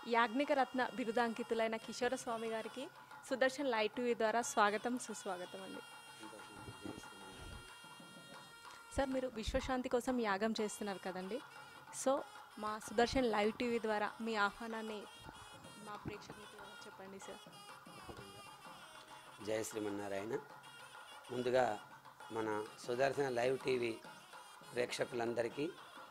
యాజ్ఞిక రత్న బిరుదాంకితులైన కిషోర స్వామి గారికి Sudarshan live TV ద్వారా స్వాగతం సుస్వాగతం అండి సార్ మీరు విశ్వశాంతి కోసం యాగం చేస్తున్నారు కదండి సో మా సుదర్శన్ లైవ్ టీవీ ద్వారా మీ ఆహ్వానాన్ని మా ప్రేక్షకులకు చెప్పండి సార్ జయ శ్రీమన్నారాయణ ముందుగా మన సుదర్శన లైవ్ టీవీ ప్రేక్షకులందరికీ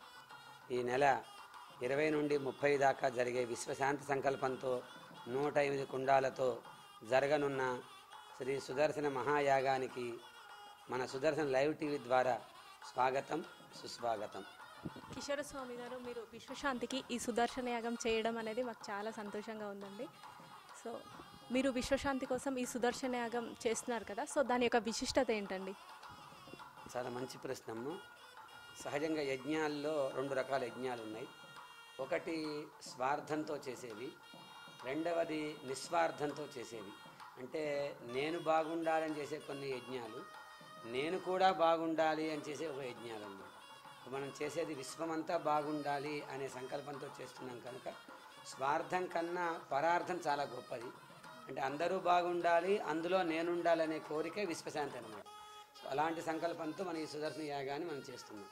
ఈ నెల ఇరవై నుండి ముప్పై దాకా జరిగే విశ్వశాంతి సంకల్పంతో నూట ఎనిమిది కుండాలతో జరగనున్న శ్రీ సుదర్శన మహాయాగానికి మన సుదర్శన లైవ్ టీవీ ద్వారా స్వాగతం సుస్వాగతం కిషోర స్వామి గారు మీరు విశ్వశాంతికి ఈ సుదర్శన యాగం చేయడం అనేది మాకు చాలా సంతోషంగా ఉందండి సో మీరు విశ్వశాంతి కోసం ఈ సుదర్శన యాగం చేస్తున్నారు కదా సో దాని యొక్క విశిష్టత ఏంటండి చాలా మంచి ప్రశ్నమ్మ సహజంగా యజ్ఞాల్లో రెండు రకాల యజ్ఞాలు ఉన్నాయి ఒకటి స్వార్థంతో చేసేవి రెండవది నిస్వార్థంతో చేసేవి అంటే నేను బాగుండాలని చేసే కొన్ని యజ్ఞాలు నేను కూడా బాగుండాలి అని చేసే ఒక యజ్ఞాలు అన్నమాట మనం చేసేది విశ్వమంతా బాగుండాలి అనే సంకల్పంతో చేస్తున్నాం కనుక స్వార్థం కన్నా పరార్థం చాలా గొప్పది అంటే అందరూ బాగుండాలి అందులో నేనుండాలనే కోరికే విశ్వశాంతి అనమాట సో అలాంటి సంకల్పంతో మన ఈ సుదర్శన యాగాన్ని మనం చేస్తున్నాం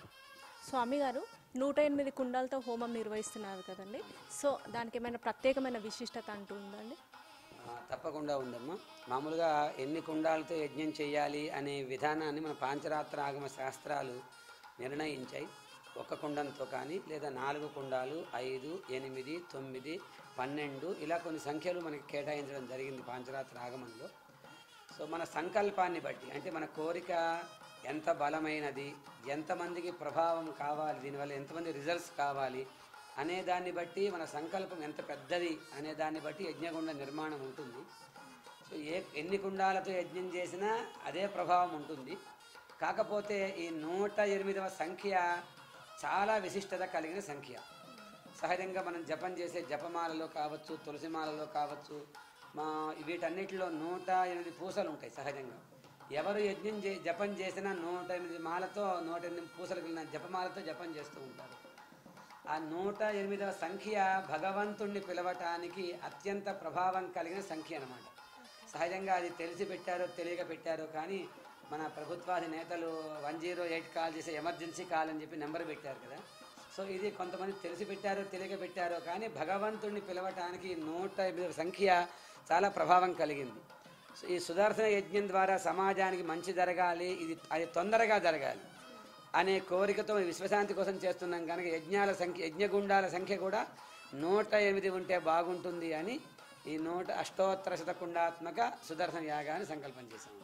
స్వామి గారు నూట ఎనిమిది కుండాలతో హోమం నిర్వహిస్తున్నారు కదండి సో దానికి ఏమైనా ప్రత్యేకమైన విశిష్టత అంటూ ఉందండి ఆ, తప్పకుండా ఉందమ్మా మామూలుగా ఎన్ని కుండాలతో యజ్ఞం చేయాలి అనే విధానాన్ని మన పాంచరాత్ర ఆగమ శాస్త్రాలు నిర్ణయించాయి ఒక్క కుండంతో కానీ లేదా నాలుగు కుండాలు ఐదు ఎనిమిది తొమ్మిది పన్నెండు ఇలా కొన్ని సంఖ్యలు మనకి కేటాయించడం జరిగింది పాంచరాత్ర ఆగమంలో సో మన సంకల్పాన్ని బట్టి అంటే మన కోరిక ఎంత బలమైనది ఎంతమందికి ప్రభావం కావాలి దీనివల్ల ఎంతమంది రిజల్ట్స్ కావాలి అనే దాన్ని బట్టి మన సంకల్పం ఎంత పెద్దది అనే దాన్ని బట్టి యజ్ఞగుండ నిర్మాణం ఉంటుంది సో ఏ ఎన్ని కుండాలతో యజ్ఞం చేసినా అదే ప్రభావం ఉంటుంది కాకపోతే ఈ నూట ఎనిమిదవ సంఖ్య చాలా విశిష్టత కలిగిన సంఖ్య సహజంగా మనం జపం చేసే జపమాలలో కావచ్చు తులసిమాలలో కావచ్చు మా వీటన్నిటిలో నూట ఎనిమిది పూసలు ఉంటాయి సహజంగా ఎవరు యజ్ఞం చే జపం చేసినా నూట ఎనిమిది మాలతో నూట ఎనిమిది పూసలు కలిగిన జపమాలతో జపం చేస్తూ ఉంటారు ఆ నూట ఎనిమిదవ సంఖ్య భగవంతుణ్ణి పిలవటానికి అత్యంత ప్రభావం కలిగిన సంఖ్య అన్నమాట సహజంగా అది తెలిసి పెట్టారో తెలియక పెట్టారో కానీ మన ప్రభుత్వాది నేతలు వన్ జీరో ఎయిట్ కాల్ చేసే ఎమర్జెన్సీ కాల్ అని చెప్పి నెంబర్ పెట్టారు కదా సో ఇది కొంతమంది తెలిసి పెట్టారో తెలియక పెట్టారో కానీ భగవంతుణ్ణి పిలవటానికి నూట ఎనిమిదవ సంఖ్య చాలా ప్రభావం కలిగింది సో ఈ సుదర్శన యజ్ఞం ద్వారా సమాజానికి మంచి జరగాలి ఇది అది తొందరగా జరగాలి అనే కోరికతో విశ్వశాంతి కోసం చేస్తున్నాం కనుక యజ్ఞాల సంఖ్య యజ్ఞగుండాల సంఖ్య కూడా నూట ఎనిమిది ఉంటే బాగుంటుంది అని ఈ నూట అష్టోత్తర శతకుండాత్మక సుదర్శన యాగాన్ని సంకల్పం చేశాము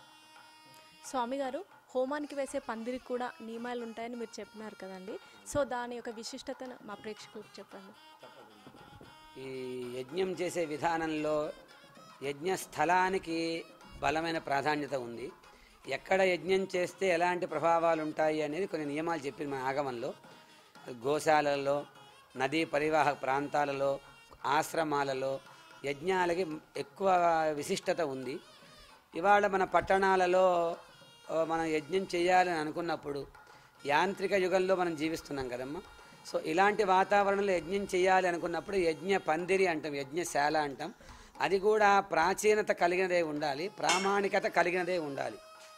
స్వామి గారు హోమానికి వేసే పందిరికి కూడా నియమాలు ఉంటాయని మీరు చెప్పినారు కదండి సో దాని యొక్క విశిష్టతను మా ప్రేక్షకులకు చెప్పండి ఈ యజ్ఞం చేసే విధానంలో యజ్ఞ స్థలానికి బలమైన ప్రాధాన్యత ఉంది ఎక్కడ యజ్ఞం చేస్తే ఎలాంటి ప్రభావాలు ఉంటాయి అనేది కొన్ని నియమాలు చెప్పింది మన ఆగమంలో గోశాలల్లో నదీ పరివాహక ప్రాంతాలలో ఆశ్రమాలలో యజ్ఞాలకి ఎక్కువ విశిష్టత ఉంది ఇవాళ మన పట్టణాలలో ఆ, మనం యజ్ఞం చేయాలని అనుకున్నప్పుడు యాంత్రిక యుగంలో మనం జీవిస్తున్నాం కదమ్మా సో ఇలాంటి వాతావరణంలో యజ్ఞం చేయాలి అనుకున్నప్పుడు యజ్ఞ పందిరి అంటాం యజ్ఞశాల అంటాం అది కూడా ప్రాచీనత కలిగినదే ఉండాలి ప్రామాణికత కలిగినదే ఉండాలి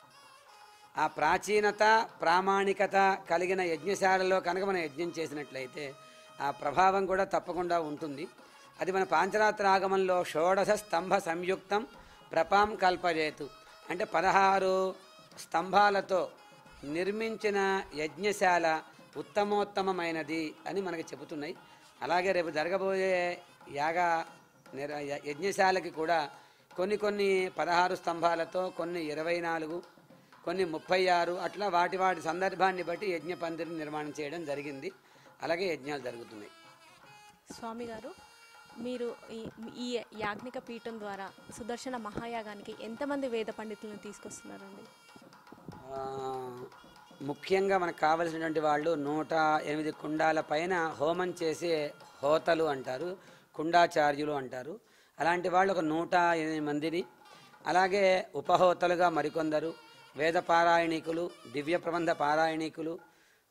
ఆ ప్రాచీనత ప్రామాణికత కలిగిన యజ్ఞశాలలో కనుక మనం యజ్ఞం చేసినట్లయితే ఆ ప్రభావం కూడా తప్పకుండా ఉంటుంది అది మన పాంచరాత్ర ఆగమంలో షోడశ స్తంభ సంయుక్తం ప్రపాం కల్పజేతు అంటే పదహారు స్తంభాలతో నిర్మించిన యజ్ఞశాల ఉత్తమోత్తమమైనది అని మనకి చెబుతున్నాయి అలాగే రేపు జరగబోయే యాగ నిర య- యజ్ఞశాలకి కూడా కొన్ని కొన్ని పదహారు స్తంభాలతో కొన్ని ఇరవై నాలుగు కొన్ని ముప్పై ఆరు అట్లా వాటి వాటి సందర్భాన్ని బట్టి యజ్ఞ పందిరిని నిర్మాణం చేయడం జరిగింది అలాగే యజ్ఞాలు జరుగుతున్నాయి స్వామి గారు మీరు ఈ ఈ యాజ్ఞిక పీఠం ద్వారా సుదర్శన మహాయాగానికి ఎంతమంది వేద పండితులను తీసుకొస్తున్నారండి ఆ, ముఖ్యంగా మనకు కావలసినటువంటి వాళ్ళు నూట ఎనిమిది కుండాల పైన హోమం చేసే హోతలు అంటారు కుండాచార్యులు అంటారు అలాంటి వాళ్ళు ఒక నూట ఎనిమిది మందిని అలాగే ఉపహోతలుగా మరికొందరు వేద పారాయణికులు దివ్య ప్రబంధ పారాయణికులు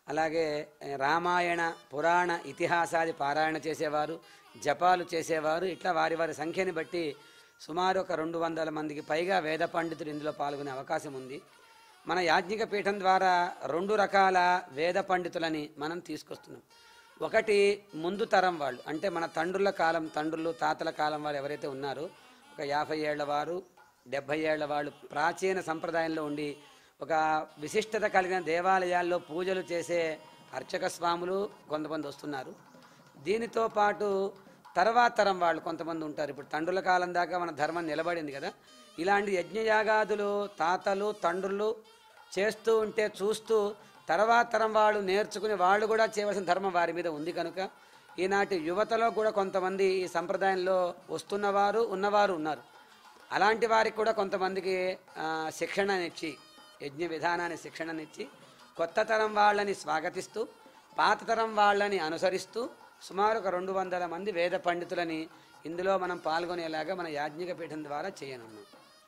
అలాగే ఏ, రామాయణ పురాణ ఇతిహాసాది పారాయణ చేసేవారు జపాలు చేసేవారు ఇట్లా వారి వారి సంఖ్యని బట్టి సుమారు ఒక రెండు వందల మందికి పైగా వేద పండితులు ఇందులో పాల్గొనే అవకాశం ఉంది మన యాజ్ఞిక పీఠం ద్వారా రెండు రకాల వేద పండితులని మనం తీసుకొస్తున్నాం ఒకటి ముందు తరం వాళ్ళు అంటే మన తండ్రుల కాలం తండ్రులు తాతల కాలం వారు ఎవరైతే ఉన్నారో ఒక యాభై ఏళ్ల వారు డెబ్భై ఏళ్ల వాళ్ళు ప్రాచీన సంప్రదాయంలో ఉండి ఒక విశిష్టత కలిగిన దేవాలయాల్లో పూజలు చేసే అర్చక స్వాములు కొంతమంది వస్తున్నారు దీనితో పాటు తర్వాత తరం వాళ్ళు కొంతమంది ఉంటారు ఇప్పుడు తండ్రుల కాలం దాకా మన ధర్మం నిలబడింది కదా ఇలాంటి యజ్ఞయాగాదులు తాతలు తండ్రులు చేస్తూ ఉంటే చూస్తూ తర్వాత తరం వాళ్ళు నేర్చుకుని వాళ్ళు కూడా చేయవలసిన ధర్మం వారి మీద ఉంది కనుక ఈనాటి యువతలో కూడా కొంతమంది ఈ సంప్రదాయంలో వస్తున్నవారు ఉన్నవారు ఉన్నారు అలాంటి వారికి కూడా కొంతమందికి ఆ, శిక్షణనిచ్చి యజ్ఞ విధానాన్ని శిక్షణనిచ్చి కొత్త తరం వాళ్ళని స్వాగతిస్తూ పాత తరం వాళ్ళని అనుసరిస్తూ సుమారు ఒక రెండు వందల మంది వేద పండితులని ఇందులో మనం పాల్గొనేలాగా మన యాజ్ఞిక పీఠం ద్వారా చేయనున్నాం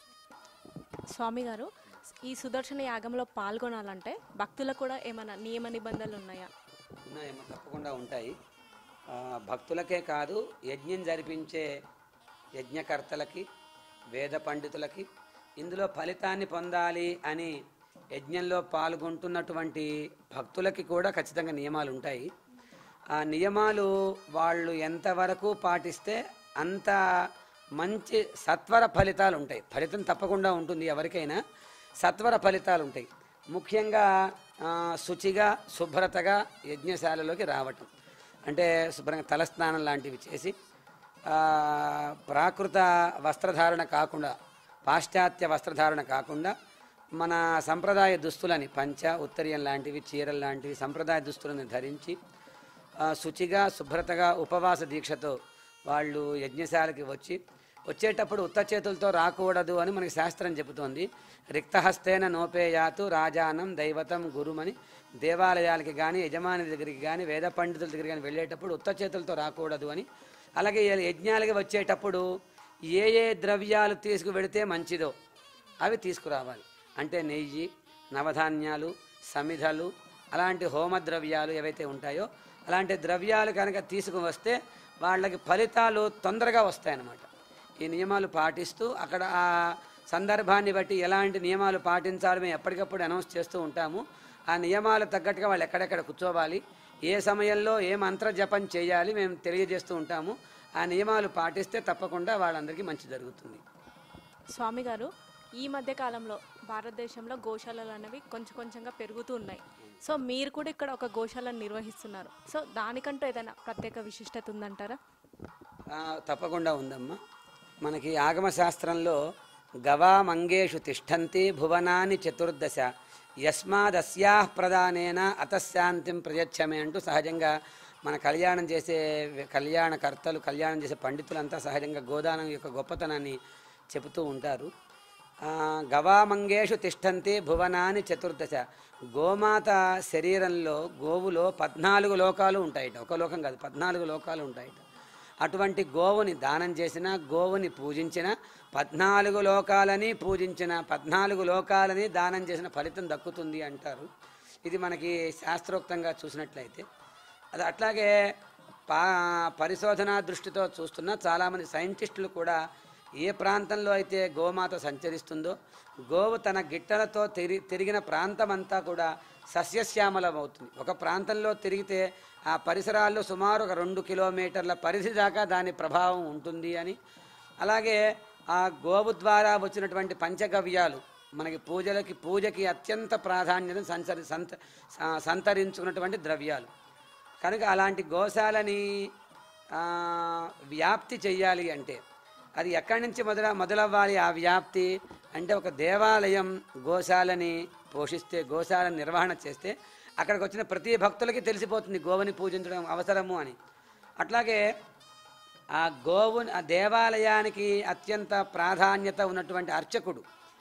స్వామి గారు ఈ సుదర్శన యాగంలో పాల్గొనాలంటే భక్తులకు కూడా ఏమైనా నియమ నిబంధనలు ఉన్నాయా ఉన్నాయేమో తప్పకుండా ఉంటాయి ఆ, భక్తులకే కాదు యజ్ఞం జరిపించే యజ్ఞకర్తలకి వేద పండితులకి ఇందులో ఫలితాన్ని పొందాలి అని యజ్ఞంలో పాల్గొంటున్నటువంటి భక్తులకి కూడా ఖచ్చితంగా నియమాలు ఉంటాయి ఆ నియమాలు వాళ్ళు ఎంతవరకు పాటిస్తే అంత మంచి సత్వర ఫలితాలు ఉంటాయి ఫలితం తప్పకుండా ఉంటుంది ఎవరికైనా సత్వర ఫలితాలు ఉంటాయి ముఖ్యంగా ఆ, శుచిగా శుభ్రతగా యజ్ఞశాలలోకి రావటం అంటే శుభ్రంగా తలస్నానం లాంటివి చేసి ఆ, ప్రాకృత వస్త్రధారణ కాకుండా పాశ్చాత్య వస్త్రధారణ కాకుండా మన సంప్రదాయ దుస్తులని పంచ ఉత్తరీయం లాంటివి చీరలు లాంటివి సంప్రదాయ దుస్తులను ధరించి ఆ, శుచిగా శుభ్రతగా ఉపవాస దీక్షతో వాళ్ళు యజ్ఞశాలకి వచ్చి వచ్చేటప్పుడు ఉత్త చేతులతో రాకూడదు అని మనకి శాస్త్రం చెబుతోంది రిక్తహస్తేన నోపేయాతు రాజానం దైవతం గురుమని దేవాలయాలకి కానీ యజమాని దగ్గరికి కానీ వేద పండితుల దగ్గరికి కానీ వెళ్ళేటప్పుడు ఉత్త చేతులతో రాకూడదు అని అలాగే ఈ యజ్ఞాలకి వచ్చేటప్పుడు ఏ ఏ ద్రవ్యాలు తీసుకువెడితే మంచిదో అవి తీసుకురావాలి అంటే నెయ్యి నవధాన్యాలు సమిధలు అలాంటి హోమ ద్రవ్యాలు ఏవైతే ఉంటాయో అలాంటి ద్రవ్యాలు కనుక తీసుకువస్తే వాళ్ళకి ఫలితాలు తొందరగా వస్తాయన్నమాట ఈ నియమాలు పాటిస్తూ అక్కడ ఆ సందర్భాన్ని బట్టి ఎలాంటి నియమాలు పాటించాలో మేము ఎప్పటికప్పుడు అనౌన్స్ చేస్తూ ఉంటాము ఆ నియమాలు తగ్గట్టుగా వాళ్ళు ఎక్కడెక్కడ కూర్చోవాలి ఏ సమయంలో ఏ మంత్ర జపం చేయాలి మేము తెలియజేస్తూ ఉంటాము ఆ నియమాలు పాటిస్తే తప్పకుండా వాళ్ళందరికీ మంచి జరుగుతుంది స్వామి గారు ఈ మధ్య కాలంలో భారతదేశంలో గోశాలలు అనేవి కొంచెం కొంచెంగా పెరుగుతూ ఉన్నాయి సో మీరు కూడా ఇక్కడ ఒక గోశాలను నిర్వహిస్తున్నారు సో దానికంటూ ఏదైనా ప్రత్యేక విశిష్టత ఉందంటారా ఆ, తప్పకుండా ఉందమ్మా మనకి ఆగమ శాస్త్రంలో గవా మంగేషు తిష్టంతి భువనాని చతుర్దశ యస్మాదస్యా ప్రధానేన అతశాంతిం ప్రయచ్చమే అంటూ సహజంగా మన కళ్యాణం చేసే వ్య- కళ్యాణకర్తలు కళ్యాణం చేసే పండితులంతా సహజంగా గోదానం యొక్క గొప్పతనాన్ని చెబుతూ ఉంటారు ఆ, గవామంగేషు తిష్టంతి భువనాని చతుర్దశ గోమాత శరీరంలో గోవులో పద్నాలుగు లోకాలు ఉంటాయట ఒక లోకం కాదు పద్నాలుగు లోకాలు ఉంటాయట అటువంటి గోవుని దానం చేసిన గోవుని పూజించిన పద్నాలుగు లోకాలని పూజించిన పద్నాలుగు లోకాలని దానం చేసిన ఫలితం దక్కుతుంది అంటారు ఇది మనకి శాస్త్రోక్తంగా చూసినట్లయితే అది అట్లాగే పా పరిశోధనా దృష్టితో చూస్తున్న చాలామంది సైంటిస్టులు కూడా ఏ ప్రాంతంలో అయితే గోమాత సంచరిస్తుందో గోవు తన గిట్టలతో తిరి తిరిగిన ప్రాంతం అంతా కూడా సస్యశ్యామలం అవుతుంది ఒక ప్రాంతంలో తిరిగితే ఆ పరిసరాల్లో సుమారు ఒక రెండు కిలోమీటర్ల పరిధి దాకా దాని ప్రభావం ఉంటుంది అని అలాగే ఆ గోవు ద్వారా వచ్చినటువంటి పంచగవ్యాలు మనకి పూజలకి పూజకి అత్యంత ప్రాధాన్యత సంచరి సంత స- సంతరించుకున్నటువంటి ద్రవ్యాలు కనుక అలాంటి గోశాలని ఆ, వ్యాప్తి చెయ్యాలి అంటే అది ఎక్కడి నుంచి మొదల మొదలవ్వాలి ఆ వ్యాప్తి అంటే ఒక దేవాలయం గోశాలని పోషిస్తే గోశాల నిర్వహణ చేస్తే అక్కడికి వచ్చిన ప్రతి భక్తులకి తెలిసిపోతుంది గోవుని పూజించడం అవసరము అని అట్లాగే ఆ గోవు ఆ దేవాలయానికి అత్యంత ప్రాధాన్యత ఉన్నటువంటి అర్చకుడు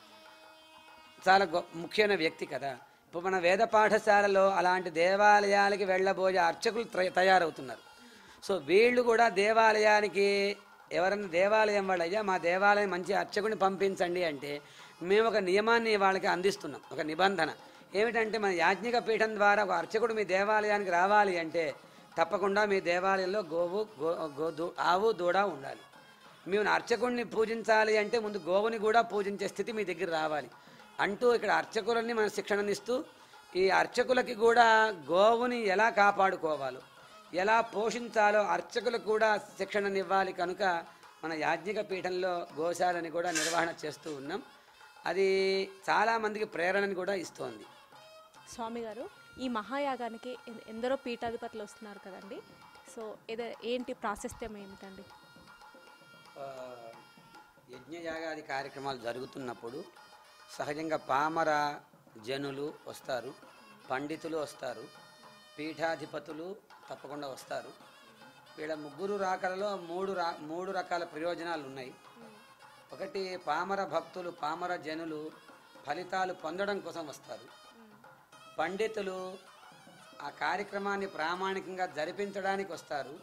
చాలా గొ ముఖ్యమైన వ్యక్తి కదా ఇప్పుడు మన వేద పాఠశాలలో అలాంటి దేవాలయాలకి వెళ్ళబోయే అర్చకులు త్ర- తయారవుతున్నారు సో వీళ్ళు కూడా దేవాలయానికి ఎవరన్నా దేవాలయం వాళ్ళు అయ్యా మా దేవాలయం మంచి అర్చకుని పంపించండి అంటే మేము ఒక నియమాన్ని వాళ్ళకి అందిస్తున్నాం ఒక నిబంధన ఏమిటంటే మన యాజ్ఞిక పీఠం ద్వారా ఒక అర్చకుడు మీ దేవాలయానికి రావాలి అంటే తప్పకుండా మీ దేవాలయంలో గోవు గో గో దూ- ఆవు దూడ ఉండాలి మేము అర్చకుడిని పూజించాలి అంటే ముందు గోవుని కూడా పూజించే స్థితి మీ దగ్గర రావాలి అంటూ ఇక్కడ అర్చకులని మనం శిక్షణనిస్తూ ఈ అర్చకులకి కూడా గోవుని ఎలా కాపాడుకోవాలో ఎలా పోషించాలో అర్చకులకు కూడా శిక్షణనివ్వాలి కనుక మన యాజ్ఞిక పీఠంలో గోశాలని కూడా నిర్వహణ చేస్తూ ఉన్నాం అది చాలామందికి ప్రేరణని కూడా ఇస్తోంది స్వామి గారు ఈ మహాయాగానికి ఎ- ఎందరో పీఠాధిపతులు వస్తున్నారు కదండి సో ఏదో ఏంటి ప్రాశస్త్యం ఏమిటండి ఆ, యజ్ఞయాగాది కార్యక్రమాలు జరుగుతున్నప్పుడు సహజంగా పామర జనులు వస్తారు పండితులు వస్తారు పీఠాధిపతులు తప్పకుండా వస్తారు వీళ్ళ ముగ్గురు రాకలలో మూడు రా మూడు రకాల ప్రయోజనాలు ఉన్నాయి ఒకటి పామర భక్తులు పామర జనులు ఫలితాలు పొందడం కోసం వస్తారు పండితులు ఆ కార్యక్రమాన్ని ప్రామాణికంగా జరిపించడానికి వస్తారు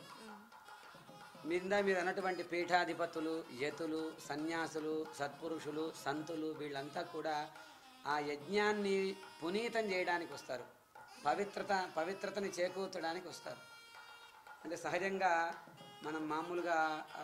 మీద మీరు అన్నటువంటి పీఠాధిపతులు యతులు సన్యాసులు సత్పురుషులు సంతులు వీళ్ళంతా కూడా ఆ యజ్ఞాన్ని పునీతం చేయడానికి వస్తారు పవిత్రత పవిత్రతని చేకూర్చడానికి వస్తారు అంటే సహజంగా మనం మామూలుగా ఆ,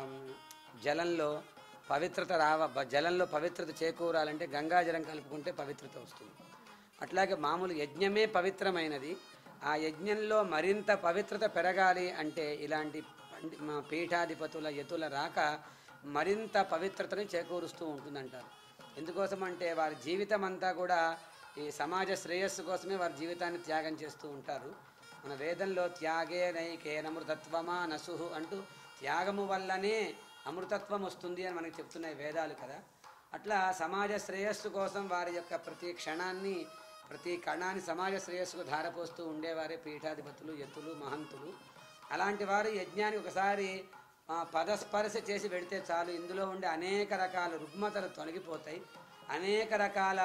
జలంలో పవిత్రత రావ బ- జలంలో పవిత్రత చేకూరాలంటే గంగాజలం కలుపుకుంటే పవిత్రత వస్తుంది అట్లాగే మామూలు యజ్ఞమే పవిత్రమైనది ఆ యజ్ఞంలో మరింత పవిత్రత పెరగాలి అంటే ఇలాంటి పండి- మా పీఠాధిపతుల యతుల రాక మరింత పవిత్రతని చేకూరుస్తూ ఉంటుందంటారు ఎందుకోసం అంటే వారి జీవితం అంతా కూడా ఈ సమాజ శ్రేయస్సు కోసమే వారి జీవితాన్ని త్యాగం చేస్తూ ఉంటారు మన వేదంలో త్యాగే నైకేనమృతత్వమా నసుహు అంటూ త్యాగము వల్లనే అమృతత్వం వస్తుంది అని మనకి చెప్తున్నాయి వేదాలు కదా అట్లా సమాజ శ్రేయస్సు కోసం వారి యొక్క ప్రతి క్షణాన్ని ప్రతి కణాన్ని సమాజ శ్రేయస్సుకు ధారపోస్తూ ఉండేవారే పీఠాధిపతులు యతులు మహంతులు అలాంటి వారు యజ్ఞాన్ని ఒకసారి ఆ, పదస్పర్శ చేసి పెడితే చాలు ఇందులో ఉండే అనేక రకాల రుగ్మతలు తొలగిపోతాయి అనేక రకాల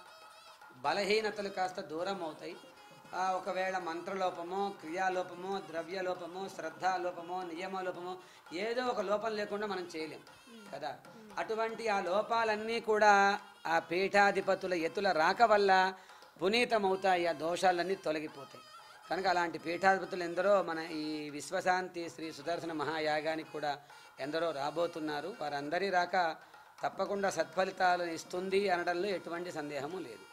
బలహీనతలు కాస్త దూరం అవుతాయి ఆ, ఒకవేళ మంత్రలోపమో క్రియాలోపమో ద్రవ్యలోపమో శ్రద్ధాలోపమో నియమలోపమో ఏదో ఒక లోపం లేకుండా మనం చేయలేం కదా అటువంటి ఆ లోపాలన్నీ కూడా ఆ పీఠాధిపతుల ఎత్తుల రాక వల్ల పునీతమవుతాయి ఆ దోషాలన్నీ తొలగిపోతాయి కనుక అలాంటి పీఠాధిపతులు ఎందరో మన ఈ విశ్వశాంతి శ్రీ సుదర్శన మహాయాగానికి కూడా ఎందరో రాబోతున్నారు వారందరి రాక తప్పకుండా సత్ఫలితాలను ఇస్తుంది అనడంలో ఎటువంటి సందేహము లేదు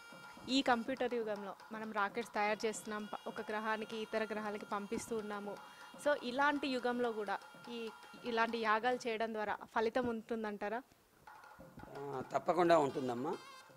ఈ కంప్యూటర్ యుగంలో మనం రాకెట్స్ తయారు చేస్తున్నాం ప- ఒక గ్రహానికి ఇతర గ్రహాలకి పంపిస్తూ ఉన్నాము సో ఇలాంటి యుగంలో కూడా ఈ ఇలాంటి యాగాలు చేయడం ద్వారా ఫలితం ఉంటుందంటారా ఆ, తప్పకుండా ఉంటుందమ్మా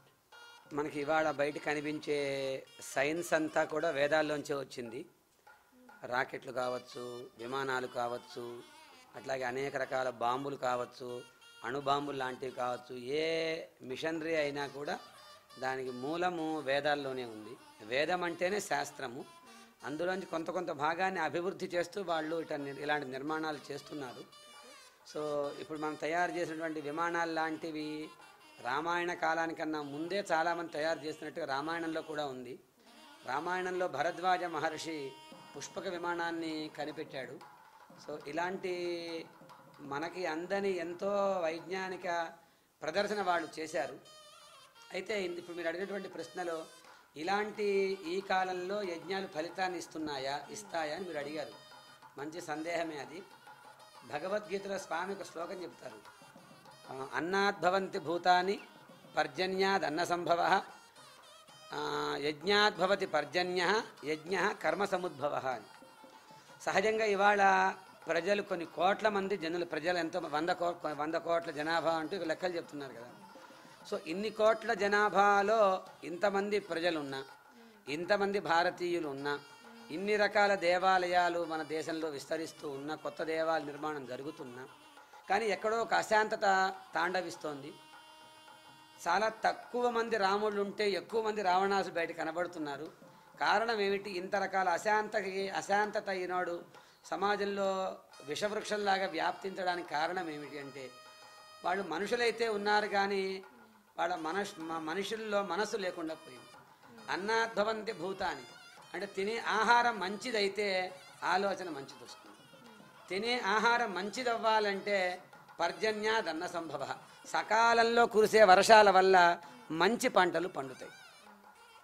మనకి ఇవాళ బయట కనిపించే సైన్స్ అంతా కూడా వేదాల్లోంచే వచ్చింది రాకెట్లు కావచ్చు విమానాలు కావచ్చు అట్లాగే అనేక రకాల బాంబులు కావచ్చు అణుబాంబులు లాంటివి కావచ్చు ఏ మిషనరీ అయినా కూడా దానికి మూలము వేదాల్లోనే ఉంది వేదం అంటేనే శాస్త్రము అందులోంచి కొంత కొంత భాగాన్ని అభివృద్ధి చేస్తూ వాళ్ళు ఇట ఇలాంటి నిర్మాణాలు చేస్తున్నారు సో ఇప్పుడు మనం తయారు చేసినటువంటి విమానాలు లాంటివి రామాయణ కాలానికన్నా ముందే చాలామంది తయారు చేస్తున్నట్టుగా రామాయణంలో కూడా ఉంది రామాయణంలో భరద్వాజ మహర్షి పుష్పక విమానాన్ని కనిపెట్టాడు సో ఇలాంటి మనకి అందని ఎంతో వైజ్ఞానిక ప్రదర్శన వాళ్ళు చేశారు అయితే ఇంది- ఇప్పుడు మీరు అడిగినటువంటి ప్రశ్నలో ఇలాంటి ఈ కాలంలో యజ్ఞాలు ఫలితాన్ని ఇస్తున్నాయా ఇస్తాయా అని మీరు అడిగారు మంచి సందేహమే అది భగవద్గీతలో స్వామి ఒక శ్లోకం చెప్తారు ఆ, అన్నాద్భవంతి భూతాని పర్జన్యాద్ అన్న సంభవ యజ్ఞాద్భవతి పర్జన్య యజ్ఞ కర్మ సముద్భవ అని సహజంగా ఇవాళ ప్రజలు కొన్ని కోట్ల మంది జనులు ప్రజలు ఎంతో వంద కో వంద కోట్ల జనాభా అంటూ ఇక లెక్కలు చెప్తున్నారు కదా సో ఇన్ని కోట్ల జనాభాలో ఇంతమంది ప్రజలున్నా ఇంతమంది భారతీయులు ఉన్నా ఇన్ని రకాల దేవాలయాలు మన దేశంలో విస్తరిస్తూ ఉన్న కొత్త దేవాలయ నిర్మాణం జరుగుతున్నా కానీ ఎక్కడో ఒక అశాంతత తాండవిస్తోంది చాలా తక్కువ మంది రాముళ్ళు ఉంటే ఎక్కువ మంది రావణాసులు బయట కనబడుతున్నారు కారణం ఏమిటి ఇంత రకాల అశాంతకి అశాంతత ఈనాడు సమాజంలో విషవృక్షంలాగా వ్యాప్తించడానికి కారణం ఏమిటి అంటే వాళ్ళు మనుషులైతే ఉన్నారు కానీ వాళ్ళ మనస్ మ- మనుషుల్లో మనసు లేకుండా పోయింది అన్నాద్భవంతి భూతాని అంటే తినే ఆహారం మంచిదైతే ఆలోచన మంచిది వస్తుంది తినే ఆహారం మంచిదవ్వాలంటే పర్జన్యాదన్న సంభవ సకాలంలో కురిసే వర్షాల వల్ల మంచి పంటలు పండుతాయి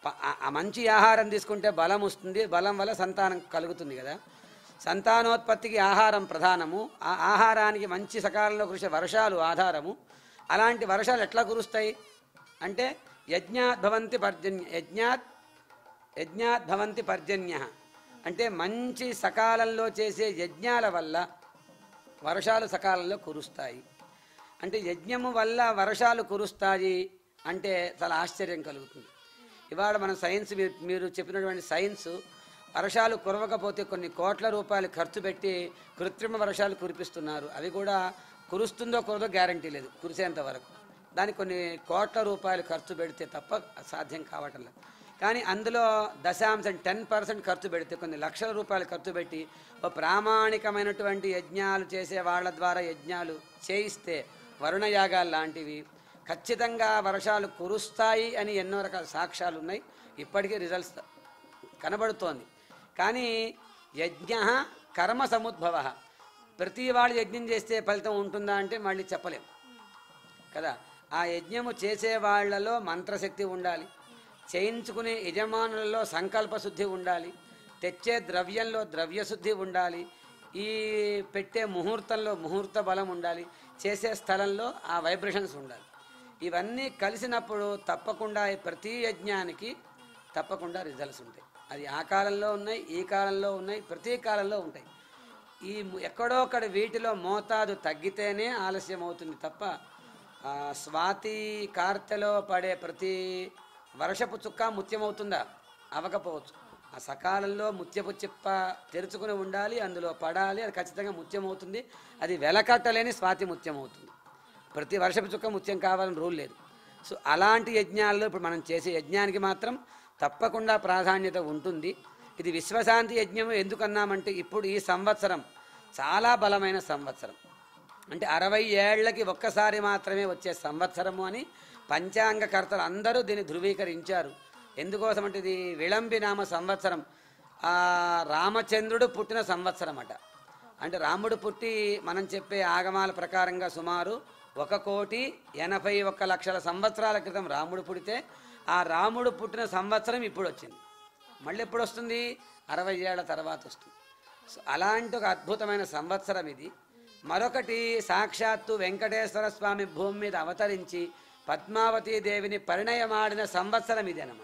ప- ఆ- ఆ మంచి ఆహారం తీసుకుంటే బలం వస్తుంది బలం వల్ల సంతానం కలుగుతుంది కదా సంతానోత్పత్తికి ఆహారం ప్రధానము ఆ ఆహారానికి మంచి సకాలంలో కురిసే వర్షాలు ఆధారము అలాంటి వర్షాలు ఎట్లా కురుస్తాయి అంటే యజ్ఞాత్ భవంతి పర్జన్య యజ్ఞాత్ యజ్ఞాత్ భవంతి పర్జన్య అంటే మంచి సకాలంలో చేసే యజ్ఞాల వల్ల వర్షాలు సకాలంలో కురుస్తాయి అంటే యజ్ఞము వల్ల వర్షాలు కురుస్తాయి అంటే చాలా ఆశ్చర్యం కలుగుతుంది ఇవాళ మన సైన్స్ మీరు మీరు చెప్పినటువంటి సైన్స్ వర్షాలు కురవకపోతే కొన్ని కోట్ల రూపాయలు ఖర్చు పెట్టి కృత్రిమ వర్షాలు కురిపిస్తున్నారు అవి కూడా కురుస్తుందో కురదో గ్యారంటీ లేదు కురిసేంత వరకు దానికి కొన్ని కోట్ల రూపాయలు ఖర్చు పెడితే తప్ప సాధ్యం కావటం లేదు కానీ అందులో దశాంశం టెన్ పర్సెంట్ ఖర్చు పెడితే కొన్ని లక్షల రూపాయలు ఖర్చు పెట్టి ఓ ప్రామాణికమైనటువంటి యజ్ఞాలు చేసే వాళ్ళ ద్వారా యజ్ఞాలు చేయిస్తే వరుణయాగాలు లాంటివి ఖచ్చితంగా వర్షాలు కురుస్తాయి అని ఎన్నో రకాల సాక్ష్యాలు ఉన్నాయి ఇప్పటికీ రిజల్ట్స్ కనబడుతోంది కానీ యజ్ఞ కర్మ సముద్భవ ప్రతి వాళ్ళు యజ్ఞం చేస్తే ఫలితం ఉంటుందా అంటే మళ్ళీ చెప్పలేం కదా ఆ యజ్ఞము చేసే వాళ్ళలో మంత్రశక్తి ఉండాలి చేయించుకునే యజమానులలో సంకల్ప శుద్ధి ఉండాలి తెచ్చే ద్రవ్యంలో ద్రవ్యశుద్ధి ఉండాలి ఈ పెట్టే ముహూర్తంలో ముహూర్త బలం ఉండాలి చేసే స్థలంలో ఆ వైబ్రేషన్స్ ఉండాలి ఇవన్నీ కలిసినప్పుడు తప్పకుండా ఈ ప్రతి యజ్ఞానికి తప్పకుండా రిజల్ట్స్ ఉంటాయి అది ఆ కాలంలో ఉన్నాయి ఈ కాలంలో ఉన్నాయి ప్రతి కాలంలో ఉంటాయి ఈ ము- ఎక్కడో అక్కడ వీటిలో మోతాదు తగ్గితేనే ఆలస్యం అవుతుంది తప్ప ఆ, స్వాతి కార్తెలో పడే ప్రతి వర్షపు చుక్క ముత్యమవుతుందా అవకపోవచ్చు ఆ సకాలంలో ముత్యపు చిప్ప తెరుచుకుని ఉండాలి అందులో పడాలి అది ఖచ్చితంగా ముత్యం అవుతుంది అది వెలకట్టలేని స్వాతి ముత్యం అవుతుంది ప్రతి వర్షపు చుక్క ముత్యం కావాలని రూల్ లేదు సో అలాంటి యజ్ఞాల్లో ఇప్పుడు మనం చేసే యజ్ఞానికి మాత్రం తప్పకుండా ప్రాధాన్యత ఉంటుంది ఇది విశ్వశాంతి యజ్ఞం ఎందుకన్నామంటే ఇప్పుడు ఈ సంవత్సరం చాలా బలమైన సంవత్సరం అంటే అరవై ఏళ్లకి ఒక్కసారి మాత్రమే వచ్చే సంవత్సరము అని పంచాంగకర్తలు అందరూ దీన్ని ధృవీకరించారు ఎందుకోసం అంటే ఇది విళంబినామ సంవత్సరం ఆ రామచంద్రుడు పుట్టిన సంవత్సరం అట అంటే రాముడు పుట్టి మనం చెప్పే ఆగమాల ప్రకారంగా సుమారు ఒక కోటి ఎనభై ఒక్క లక్షల సంవత్సరాల క్రితం రాముడు పుడితే ఆ రాముడు పుట్టిన సంవత్సరం ఇప్పుడు వచ్చింది మళ్ళీ ఎప్పుడు వస్తుంది అరవై ఏళ్ల తర్వాత వస్తుంది సో అలాంటి ఒక అద్భుతమైన సంవత్సరం ఇది మరొకటి సాక్షాత్తు వెంకటేశ్వర స్వామి భూమి మీద అవతరించి పద్మావతీ దేవిని పరిణయమాడిన సంవత్సరం ఇది అన్నమాట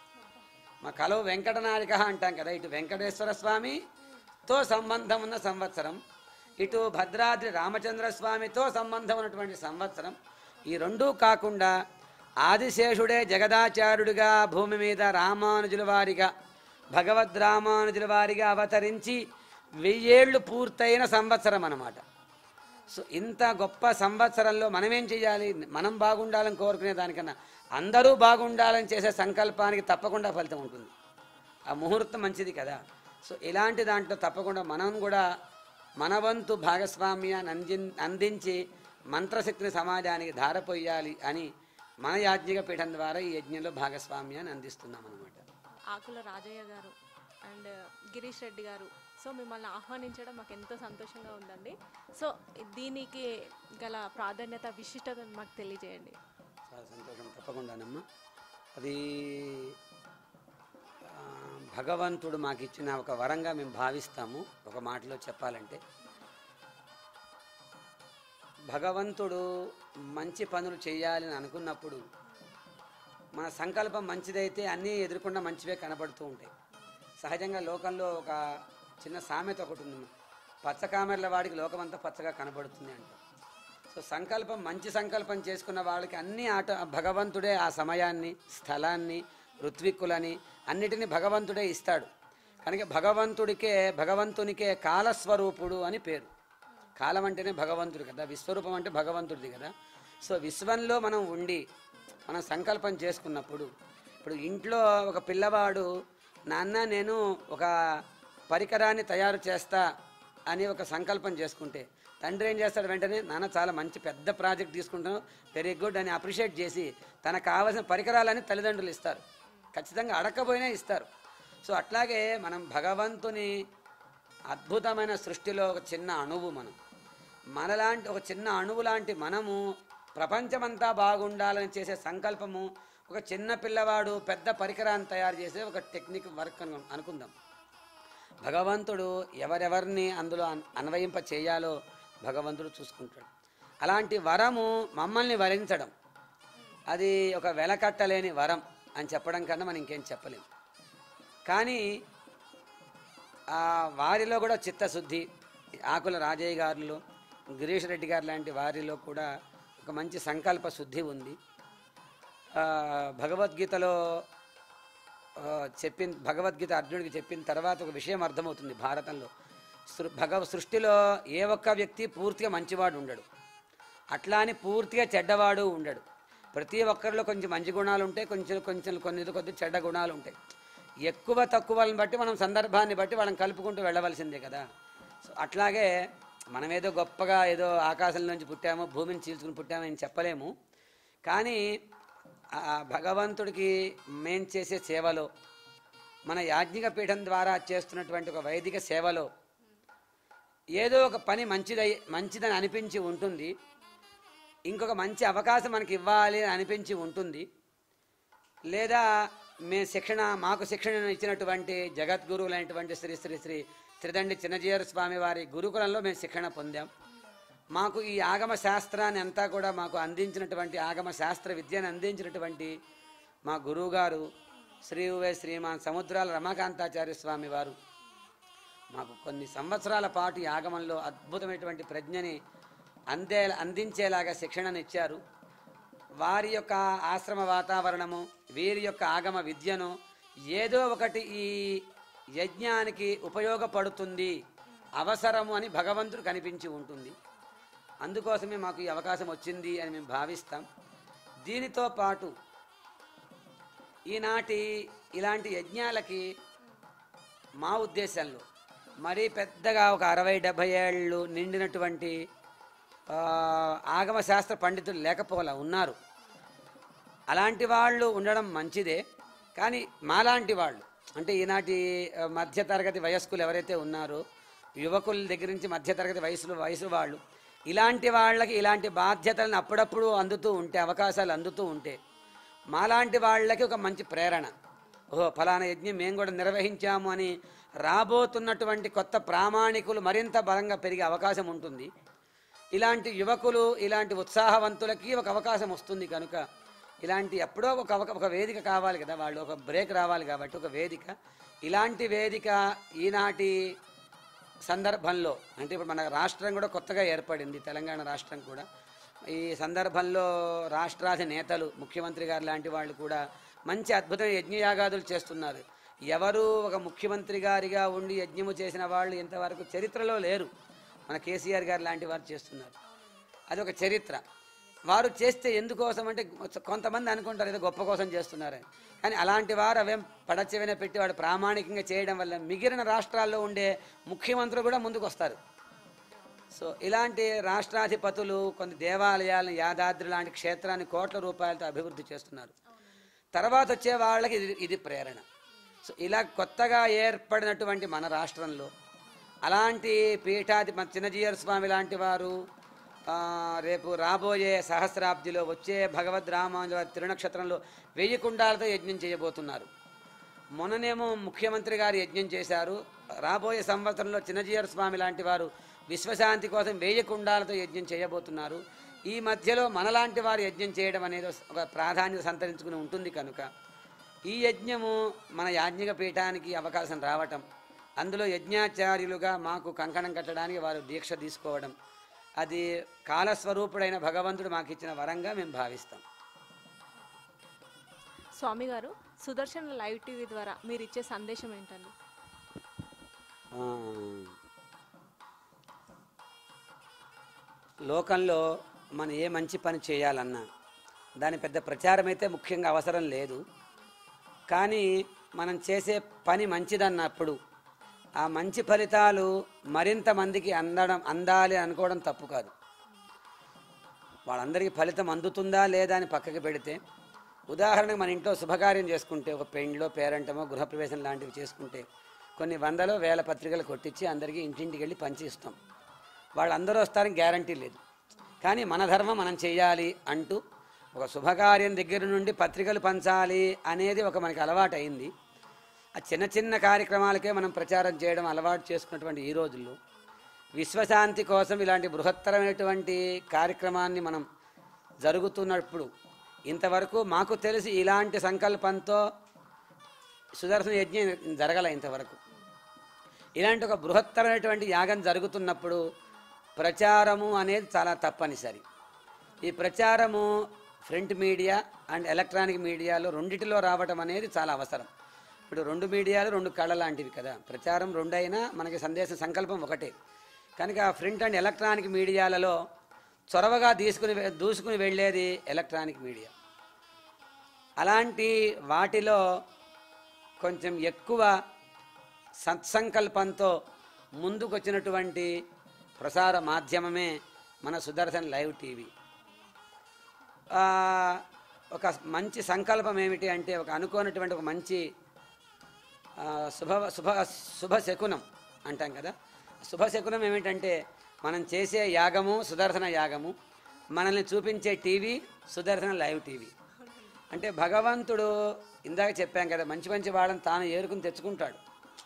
మా కలవు వెంకటనాయక అంటాం కదా ఇటు వెంకటేశ్వర స్వామితో సంబంధం ఉన్న సంవత్సరం ఇటు భద్రాద్రి రామచంద్ర స్వామితో సంబంధం ఉన్నటువంటి సంవత్సరం ఈ రెండూ కాకుండా ఆదిశేషుడే జగదాచార్యుడిగా భూమి మీద రామానుజుల వారిగా భగవద్ రామానుజుల వారిగా అవతరించి వెయ్యేళ్ళు పూర్తయిన సంవత్సరం అన్నమాట సో ఇంత గొప్ప సంవత్సరంలో మనమేం చేయాలి మనం బాగుండాలని కోరుకునే దానికన్నా అందరూ బాగుండాలని చేసే సంకల్పానికి తప్పకుండా ఫలితం ఉంటుంది ఆ ముహూర్తం మంచిది కదా సో ఇలాంటి దాంట్లో తప్పకుండా మనం కూడా మన వంతు భాగస్వామ్యాన్ని అంది అందించి మంత్రశక్తిని సమాజానికి ధారపోయాలి అని మన యాజ్ఞిక పీఠం ద్వారా ఈ యజ్ఞంలో భాగస్వామ్యాన్ని అందిస్తున్నాం అనమాట ఆకుల రాజయ్య గారు అండ్ గిరీష్ రెడ్డి గారు సో మిమ్మల్ని ఆహ్వానించడం మాకు ఎంతో సంతోషంగా ఉందండి సో దీనికి గల ప్రాధాన్యత విశిష్టత మాకు తెలియజేయండి చాలా సంతోషం తప్పకుండానమ్మా అది ఆ, భగవంతుడు మాకు ఇచ్చిన ఒక వరంగా మేము భావిస్తాము ఒక మాటలో చెప్పాలంటే భగవంతుడు మంచి పనులు చేయాలని అనుకున్నప్పుడు మన సంకల్పం మంచిదైతే అన్నీ ఎదుర్కొండా మంచివే కనబడుతూ ఉంటాయి సహజంగా లోకంలో ఒక చిన్న సామెత ఒకటి ఉంది పచ్చకామెర్ల వాడికి లోకమంతా పచ్చగా కనబడుతుంది అంట సో సంకల్పం మంచి సంకల్పం చేసుకున్న వాళ్ళకి అన్ని ఆట భగవంతుడే ఆ సమయాన్ని స్థలాన్ని ఋత్విక్కులని అన్నిటినీ భగవంతుడే ఇస్తాడు కనుక భగవంతుడికే భగవంతునికే కాలస్వరూపుడు అని పేరు కాలం అంటేనే భగవంతుడు కదా విశ్వరూపం అంటే భగవంతుడిది కదా సో విశ్వంలో మనం ఉండి మనం సంకల్పం చేసుకున్నప్పుడు ఇప్పుడు ఇంట్లో ఒక పిల్లవాడు నాన్న నేను ఒక పరికరాన్ని తయారు చేస్తా అని ఒక సంకల్పం చేసుకుంటే తండ్రి ఏం చేస్తాడు వెంటనే నాన్న చాలా మంచి పెద్ద ప్రాజెక్ట్ తీసుకుంటాను వెరీ గుడ్ అని అప్రిషియేట్ చేసి తనకు కావాల్సిన పరికరాలని తల్లిదండ్రులు ఇస్తారు ఖచ్చితంగా అడగకపోయినా ఇస్తారు సో అట్లాగే మనం భగవంతుని అద్భుతమైన సృష్టిలో ఒక చిన్న అణువు మనం మనలాంటి ఒక చిన్న అణువు లాంటి మనము ప్రపంచమంతా బాగుండాలని చేసే సంకల్పము ఒక చిన్న పిల్లవాడు పెద్ద పరికరాన్ని తయారు చేసే ఒక టెక్నిక్ వర్క్ అను అనుకుందాం భగవంతుడు ఎవరెవరిని అందులో అన్- అన్వయింప చేయాలో భగవంతుడు చూసుకుంటాడు అలాంటి వరము మమ్మల్ని వరించడం అది ఒక వెలకట్టలేని వరం అని చెప్పడం కన్నా మనం ఇంకేం చెప్పలేం కానీ ఆ వారిలో కూడా చిత్తశుద్ధి ఆకుల రాజయ్య గారిలో గిరీష్ రెడ్డి గారు లాంటి వారిలో కూడా ఒక మంచి సంకల్ప శుద్ధి ఉంది ఆ, భగవద్గీతలో ఆ, చెప్పిన భగవద్గీత అర్జునుడికి చెప్పిన తర్వాత ఒక విషయం అర్థమవుతుంది భారతంలో సృ భగవ సృష్టిలో ఏ ఒక్క వ్యక్తి పూర్తిగా మంచివాడు ఉండడు అట్లా అని పూర్తిగా చెడ్డవాడు ఉండడు ప్రతి ఒక్కరిలో కొంచెం మంచి గుణాలు ఉంటాయి కొంచెం కొంచెం కొన్ని కొద్ది చెడ్డ గుణాలు ఉంటాయి ఎక్కువ తక్కువలను బట్టి మనం సందర్భాన్ని బట్టి వాళ్ళని కలుపుకుంటూ వెళ్ళవలసిందే కదా సో అట్లాగే మనం ఏదో గొప్పగా ఏదో ఆకాశం నుంచి పుట్టామో భూమిని చీల్చుకుని పుట్టామో అని చెప్పలేము కానీ ఆ భగవంతుడికి మేం చేసే సేవలో మన యాజ్ఞిక పీఠం ద్వారా చేస్తున్నటువంటి ఒక వైదిక సేవలో ఏదో ఒక పని మంచిదై మంచిదని అనిపించి ఉంటుంది ఇంకొక మంచి అవకాశం మనకి ఇవ్వాలి అని అనిపించి ఉంటుంది లేదా మే శిక్షణ మాకు శిక్షణ ఇచ్చినటువంటి జగద్గురువులైనటువంటి శ్రీ శ్రీ శ్రీ త్రిదండి చిన్నజీయర స్వామి వారి గురుకులంలో మేము శిక్షణ పొందాం మాకు ఈ ఆగమ శాస్త్రాన్ని అంతా కూడా మాకు అందించినటువంటి ఆగమ శాస్త్ర విద్యను అందించినటువంటి మా గురువుగారు శ్రీ ఉవే శ్రీమాన్ సముద్రాల రమాకాంతాచార్య స్వామి వారు మాకు కొన్ని సంవత్సరాల పాటు ఈ ఆగమంలో అద్భుతమైనటువంటి ప్రజ్ఞని అందే అందించేలాగా శిక్షణను ఇచ్చారు వారి యొక్క ఆశ్రమ వాతావరణము వీరి యొక్క ఆగమ విద్యను ఏదో ఒకటి ఈ యజ్ఞానికి ఉపయోగపడుతుంది అవసరము అని భగవంతుడు కనిపించి ఉంటుంది అందుకోసమే మాకు ఈ అవకాశం వచ్చింది అని మేము భావిస్తాం దీనితో పాటు ఈనాటి ఇలాంటి యజ్ఞాలకి మా ఉద్దేశంలో మరీ పెద్దగా ఒక అరవై డెబ్భై ఏళ్ళు నిండినటువంటి ఆ, ఆగమ శాస్త్ర పండితులు లేకపోలా ఉన్నారు అలాంటి వాళ్ళు ఉండడం మంచిదే కానీ మాలాంటి వాళ్ళు అంటే ఈనాటి ఆ, మధ్యతరగతి వయస్కులు ఎవరైతే ఉన్నారో యువకుల దగ్గర నుంచి మధ్యతరగతి వయసులు వయసు వాళ్ళు ఇలాంటి వాళ్ళకి ఇలాంటి బాధ్యతలను అప్పుడప్పుడు అందుతూ ఉంటే అవకాశాలు అందుతూ ఉంటే మాలాంటి వాళ్ళకి ఒక మంచి ప్రేరణ ఓహో ఫలానా యజ్ఞం మేము కూడా నిర్వహించాము అని రాబోతున్నటువంటి కొత్త ప్రామాణికులు మరింత బలంగా పెరిగే అవకాశం ఉంటుంది ఇలాంటి యువకులు ఇలాంటి ఉత్సాహవంతులకి ఒక అవకాశం వస్తుంది కనుక ఇలాంటి ఎప్పుడో ఒక అవక ఒక వేదిక కావాలి కదా వాళ్ళు ఒక బ్రేక్ రావాలి కాబట్టి ఒక వేదిక ఇలాంటి వేదిక ఈనాటి సందర్భంలో అంటే ఇప్పుడు మన రాష్ట్రం కూడా కొత్తగా ఏర్పడింది తెలంగాణ రాష్ట్రం కూడా ఈ సందర్భంలో రాష్ట్రాధి నేతలు ముఖ్యమంత్రి గారు లాంటి వాళ్ళు కూడా మంచి అద్భుతమైన యజ్ఞయాగాదులు చేస్తున్నారు ఎవరు ఒక ముఖ్యమంత్రి గారిగా ఉండి యజ్ఞము చేసిన వాళ్ళు ఇంతవరకు చరిత్రలో లేరు మన కేసీఆర్ గారు లాంటి వారు చేస్తున్నారు అది ఒక చరిత్ర వారు చేస్తే ఎందుకోసం అంటే కొంతమంది అనుకుంటారు ఏదో గొప్ప కోసం చేస్తున్నారని కానీ అలాంటి వారు అవేం పడచెవిన పెట్టి వాడు ప్రామాణికంగా చేయడం వల్ల మిగిలిన రాష్ట్రాల్లో ఉండే ముఖ్యమంత్రులు కూడా ముందుకు వస్తారు సో ఇలాంటి రాష్ట్రాధిపతులు కొన్ని దేవాలయాలను యాదాద్రి లాంటి క్షేత్రాన్ని కోట్ల రూపాయలతో అభివృద్ధి చేస్తున్నారు తర్వాత వచ్చే వాళ్ళకి ఇది ఇది ప్రేరణ సో ఇలా కొత్తగా ఏర్పడినటువంటి మన రాష్ట్రంలో అలాంటి పీఠాధి మన చిన్నజీయర్ స్వామి లాంటి వారు ఆ, రేపు రాబోయే సహస్రాబ్దిలో వచ్చే భగవద్ రామానుజ వారి తిరునక్షత్రంలో వెయ్యి కుండాలతో యజ్ఞం చేయబోతున్నారు మొన్ననేమో ముఖ్యమంత్రి గారు యజ్ఞం చేశారు రాబోయే సంవత్సరంలో చిన్నజీయర్ స్వామి లాంటి వారు విశ్వశాంతి కోసం వెయ్యి కుండాలతో యజ్ఞం చేయబోతున్నారు ఈ మధ్యలో మనలాంటి వారు యజ్ఞం చేయడం అనేది ఒక ప్రాధాన్యత సంతరించుకుని ఉంటుంది కనుక ఈ యజ్ఞము మన యాజ్ఞిక పీఠానికి అవకాశం రావటం అందులో యజ్ఞాచార్యులుగా మాకు కంకణం కట్టడానికి వారు దీక్ష తీసుకోవడం అది కాలస్వరూపుడైన భగవంతుడు మాకు ఇచ్చిన వరంగా మేము భావిస్తాం స్వామి గారు సుదర్శన్ లైవ్ టీవీ ద్వారా మీరు ఇచ్చే సందేశం ఏంటండి ఆ, లోకంలో మనం ఏ మంచి పని చేయాలన్నా దాని పెద్ద ప్రచారం అయితే ముఖ్యంగా అవసరం లేదు కానీ మనం చేసే పని మంచిదన్నప్పుడు ఆ మంచి ఫలితాలు మరింత మందికి అందడం అందాలి అనుకోవడం తప్పు కాదు వాళ్ళందరికీ ఫలితం అందుతుందా లేదా అని పక్కకి పెడితే ఉదాహరణకు మన ఇంట్లో శుభకార్యం చేసుకుంటే ఒక పెండ్లో పేరంటమో గృహప్రవేశం లాంటివి చేసుకుంటే కొన్ని వందలో వేల పత్రికలు కొట్టించి అందరికీ ఇంటింటికి వెళ్ళి పంచి ఇస్తాం వాళ్ళందరూ వస్తారని గ్యారంటీ లేదు కానీ మన ధర్మం మనం చేయాలి అంటూ ఒక శుభకార్యం దగ్గర నుండి పత్రికలు పంచాలి అనేది ఒక మనకి అలవాటు అయింది ఆ చిన్న చిన్న కార్యక్రమాలకే మనం ప్రచారం చేయడం అలవాటు చేసుకున్నటువంటి ఈ రోజుల్లో విశ్వశాంతి కోసం ఇలాంటి బృహత్తరమైనటువంటి కార్యక్రమాన్ని మనం జరుగుతున్నప్పుడు ఇంతవరకు మాకు తెలిసి ఇలాంటి సంకల్పంతో సుదర్శన యజ్ఞం జరగల ఇంతవరకు ఇలాంటి ఒక బృహత్తరమైనటువంటి యాగం జరుగుతున్నప్పుడు ప్రచారము అనేది చాలా తప్పనిసరి ఈ ప్రచారము ప్రింట్ మీడియా అండ్ ఎలక్ట్రానిక్ మీడియాలో రెండిటిలో రావటం అనేది చాలా అవసరం ఇప్పుడు రెండు మీడియాలు రెండు కళ లాంటివి కదా ప్రచారం రెండైనా మనకి సందేశ సంకల్పం ఒకటే కనుక ప్రింట్ అండ్ ఎలక్ట్రానిక్ మీడియాలలో చొరవగా తీసుకుని వె- దూసుకుని వెళ్ళేది ఎలక్ట్రానిక్ మీడియా అలాంటి వాటిలో కొంచెం ఎక్కువ సత్సంకల్పంతో ముందుకొచ్చినటువంటి ప్రసార మాధ్యమమే మన సుదర్శన్ లైవ్ టీవీ ఆ, ఒక మంచి సంకల్పం ఏమిటి అంటే ఒక అనుకోనటువంటి ఒక మంచి ఆ, శుభ శుభ శుభ శకునం అంటాం కదా శుభ శకునం ఏమిటంటే మనం చేసే యాగము సుదర్శన యాగము మనల్ని చూపించే టీవీ సుదర్శన లైవ్ టీవీ అంటే భగవంతుడు ఇందాక చెప్పాం కదా మంచి మంచి వాళ్ళని తాను ఏరుకుని తెచ్చుకుంటాడు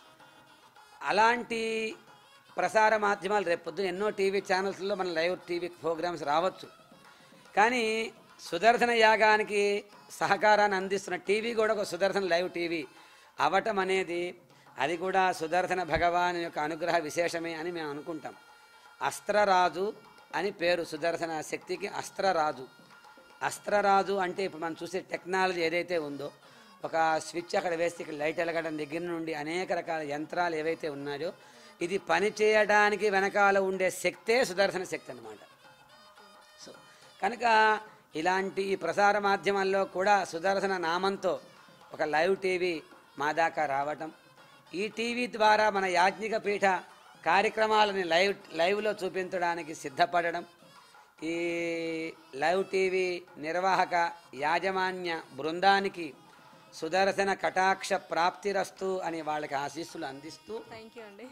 అలాంటి ప్రసార మాధ్యమాలు రేపు పొద్దున ఎన్నో టీవీ ఛానల్స్లో మన లైవ్ టీవీ ప్రోగ్రామ్స్ రావచ్చు కానీ సుదర్శన యాగానికి సహకారాన్ని అందిస్తున్న టీవీ కూడా ఒక సుదర్శన లైవ్ టీవీ అవటం అనేది అది కూడా సుదర్శన భగవాన్ యొక్క అనుగ్రహ విశేషమే అని మేము అనుకుంటాం అస్త్రరాజు అని పేరు సుదర్శన శక్తికి అస్త్రరాజు అస్త్రరాజు అంటే ఇప్పుడు మనం చూసే టెక్నాలజీ ఏదైతే ఉందో ఒక స్విచ్ అక్కడ వేస్తే ఇక్కడ లైట్ వెలగడం దగ్గర నుండి అనేక రకాల యంత్రాలు ఏవైతే ఉన్నాయో ఇది పని చేయడానికి వెనకాల ఉండే శక్తే సుదర్శన శక్తి అన్నమాట సో కనుక ఇలాంటి ఈ ప్రసార మాధ్యమాల్లో కూడా సుదర్శన నామంతో ఒక లైవ్ టీవీ మా దాకా రావటం ఈ టీవీ ద్వారా మన యాజ్ఞిక పీఠ కార్యక్రమాలని లైవ్ లైవ్లో చూపించడానికి సిద్ధపడడం ఈ లైవ్ టీవీ నిర్వాహక యాజమాన్య బృందానికి సుదర్శన కటాక్ష ప్రాప్తిరస్తు అని వాళ్ళకి ఆశీస్సులు అందిస్తూ థ్యాంక్ యూ అండి